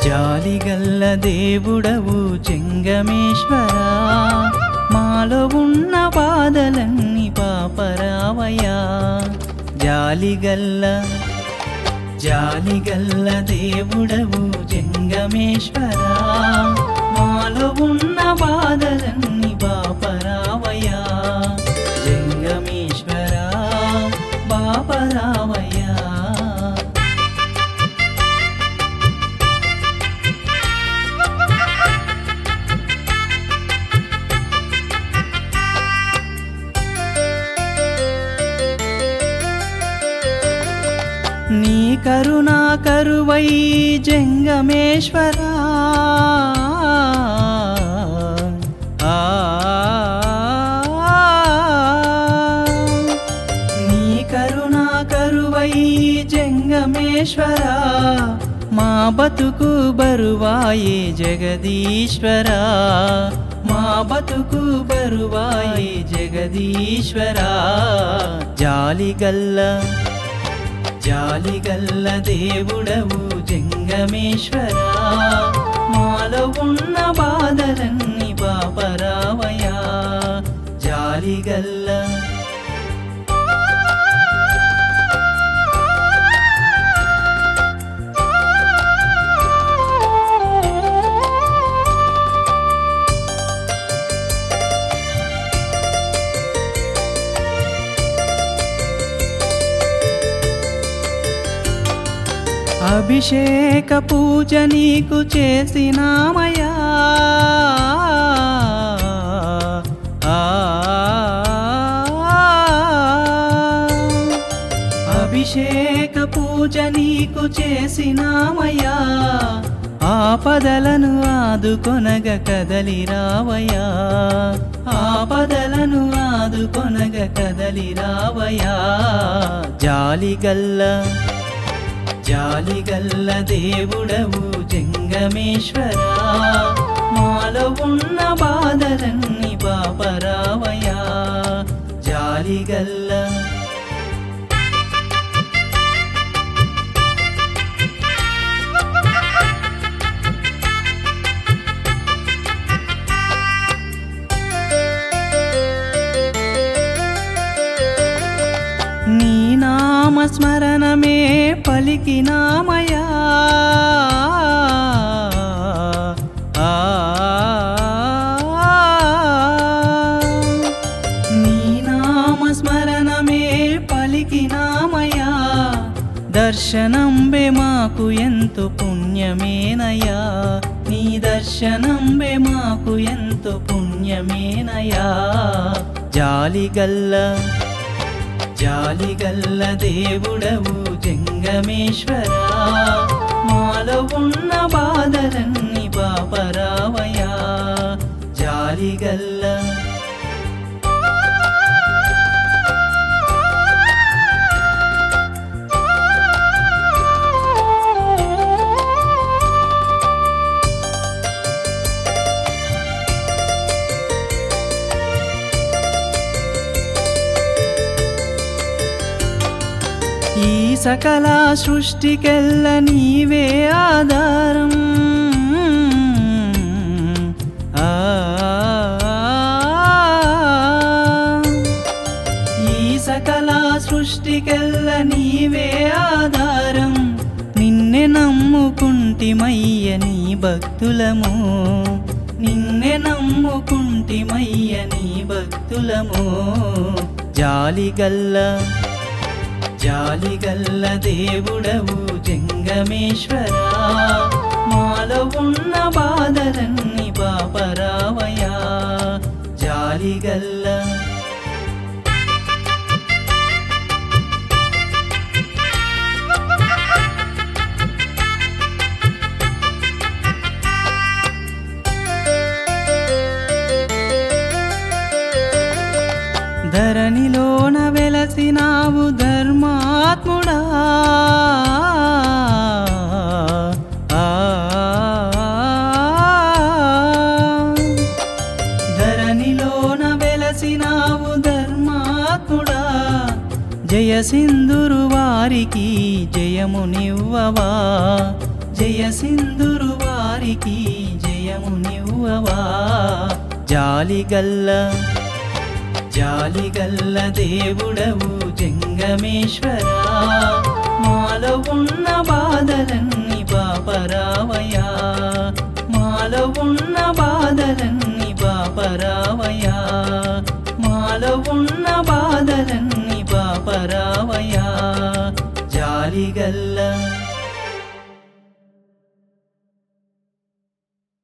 జాలిగల్ల దేవుడవు చెంగమేశ్వరా మాలో ఉన్న బాధలన్నీ పాపరావయ్యా జాలిగల్ల జాలిగల్ల దేవుడవు జంగమేశ్వరా మాలో ఉన్న బాధలన్నీ బాపరావయ్యా జంగమేశ్వరా బాపరావయ్యా నీ కరుణా కరువై జంగమేశ్వరా ఆ, నీ కరుణా కరువై జంగమేశ్వరా మా బతుకు బరువాయే జగదీశ్వరా మా బతుకు బరువాయే జగదీశ్వరా జాలిగల్ల జాలిగల్ల దేవుడవు జంగమేశ్వరా మాలో ఉన్న బాధలన్నీ బాపరావయా జాలిగల్ల అభిషేక పూజ నీకు చేసినామయా ఆ, అభిషేక పూజ నీకు చేసినామయా ఆపదలను ఆదుకొనగ కదలి రావయా ఆపదలను ఆదుకొనగ కదలి రావయా జాలిగల్ల జాలిగల్ల దేవుడవు జంగమేశ్వరా మాలో ఉన్న బాధలన్నీ బాపరావయా జాలిగల్ల నీ నామస్మరణమే పలికినామయా ఆ, నీ నామస్మరణమే పలికినామయా దర్శనంబే మాకు ఎంతో పుణ్యమేనయా నీ దర్శనంబే మాకు ఎంతో పుణ్యమేనయా జాలిగల్ల జాలిగల్ల దేవుడవు జంగమేశ్వరా మాలో ఉన్న బాధలన్నీ బాపరావయా జాలిగల్ల ఈ సకల సృష్టికెల్ల నీవే ఆధారం ఆ, ఈ సకల సృష్టికెల్ల నీవే ఆధారం నిన్నే నమ్ముకుంటిమయ్య నీ భక్తులము నిన్నే నమ్ముకుంటిమయ్య నీ భక్తులము జాలిగల్ల జాలిగల్ల దేవుడవు జంగమేశ్వరా మాలో ఉన్న బాధలన్నీ బాపరావయా జాలిగల్ల ధరణిలోన వెలసినావు ధర్మాత్ముడా ఆ, ధరణిలోన వెలసినావు ధర్మాత్ముడా జయ సింధురు వారికి జయమునివ్వవా జయ సింధురు వారికి జయము నివ్వవా జాలిగల్ల జాలిగల్ల దేవుడవు జంగమేశ్వరా మాలో ఉన్న బాధలన్నీ పాపరావయా మాలో ఉన్న బాధలన్నీ